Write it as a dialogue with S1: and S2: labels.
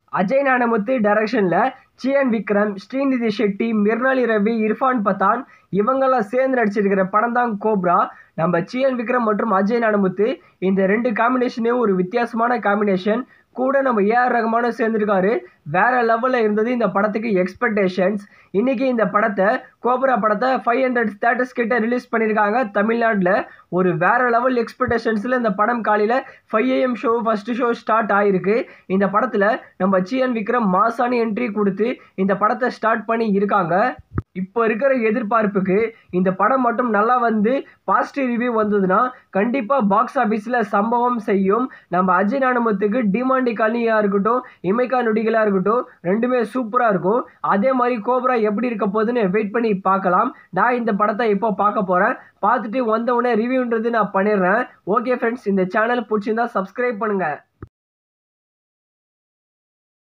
S1: அஜய் ஞானமுத்து டைரக்ஷனில் சிஎன் விக்ரம் ஸ்ரீநிதி ஷெட்டி மிர்னாலி ரவி இர்ஃபான் பத்தான் இவங்கெல்லாம் சேர்ந்து நடிச்சிருக்கிற படம் தான் கோப்ரா நம்ம சிஎன் விக்ரம் மற்றும் அஜய் ஞானமுத்து இந்த ரெண்டு காம்பினேஷனே ஒரு வித்தியாசமான காம்பினேஷன் கூட நம்ம ஏஆர் ரகுமானும் சேர்ந்துருக்காரு வேற லெவலில் இருந்தது இந்த படத்துக்கு எக்ஸ்பெக்டேஷன்ஸ் இன்னைக்கு இந்த படத்தை கோப்ரா படத்தை ஃபைவ் ஹண்ட்ரட் ஸ்டேட்டஸ் கிட்ட ரிலீஸ் பண்ணியிருக்காங்க தமிழ்நாட்டில் ஒரு வேற லெவல் எக்ஸ்பெக்டேஷன்ஸில் இந்த படம் காலையில் five AM show first show start ஆயிருக்கு இந்த படத்தில் நம்ம சிஎன் விக்ரம் மாசானி என்ட்ரி கொடுத்து இந்த படத்தை ஸ்டார்ட் பண்ணி இருக்காங்க இப்போ இருக்கிற எதிர்பார்ப்புக்கு இந்த படம் மட்டும் நல்லா வந்து பாசிட்டிவ் ரிவ்யூ வந்ததுன்னா கண்டிப்பாக பாக்ஸ் ஆஃபீஸில் சம்பவம் செய்யும் நம்ம அஜய் நானுமத்துக்கு டிமாண்டி கல்னியாக இருக்கட்டும் இமைக்கா நொடிகளாக இருக்கட்டும் ரெண்டுமே சூப்பராக இருக்கும் அதே மாதிரி கோப்ரா எப்படி இருக்க போகுதுன்னு வெயிட் பண்ணி பார்க்கலாம் நான் இந்த படத்தை இப்போ பார்க்க போகிறேன் பார்த்துட்டு வந்த உடனே ரிவ்யூன்றது நான் பண்ணிடுறேன் ஓகே ஃப்ரெண்ட்ஸ் இந்த சேனல் பிடிச்சிருந்தா சப்ஸ்கிரைப் பண்ணுங்கள்